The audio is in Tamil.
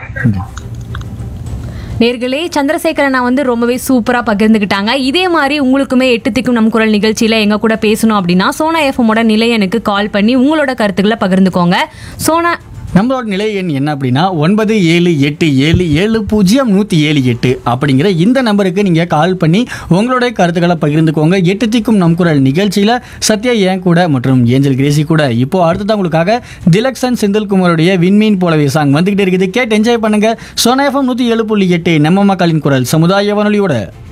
நேர்களே சந்திரசேகரன் நான் வந்து ரொம்பவே சூப்பராக பகிர்ந்துக்கிட்டாங்க இதே மாதிரி உங்களுக்குமே எட்டு திக்கும் நம் குரல் நிகழ்ச்சியில் எங்க கூட பேசணும் அப்படின்னா சோனா எஃப்எம்மோட நிலையனுக்கு கால் பண்ணி உங்களோட கருத்துக்களை பகிர்ந்துக்கோங்க சோனா நம்மளோட நிலை எண் என்ன அப்படின்னா ஒன்பது ஏழு எட்டு ஏழு ஏழு பூஜ்ஜியம் நூற்றி ஏழு எட்டு அப்படிங்கிற இந்த நம்பருக்கு நீங்கள் கால் பண்ணி உங்களுடைய கருத்துக்களை பகிர்ந்துக்கோங்க எட்டு திக்கும் நம் குரல் நிகழ்ச்சியில் சத்யா ஏன் கூட மற்றும் ஏஞ்சல் கிரேசி கூட இப்போ அடுத்ததான் உங்களுக்காக திலக்ஷன் செந்தில்குமாருடைய விண்மீன் போலவே சாங் வந்துகிட்டே இருக்குது கேட்டு என்ஜாய் பண்ணுங்க சோனா எஃப்எம் நூற்றி ஏழு புள்ளி எட்டு நம்ம மக்களின் குரல் சமுதாய வானொலியோட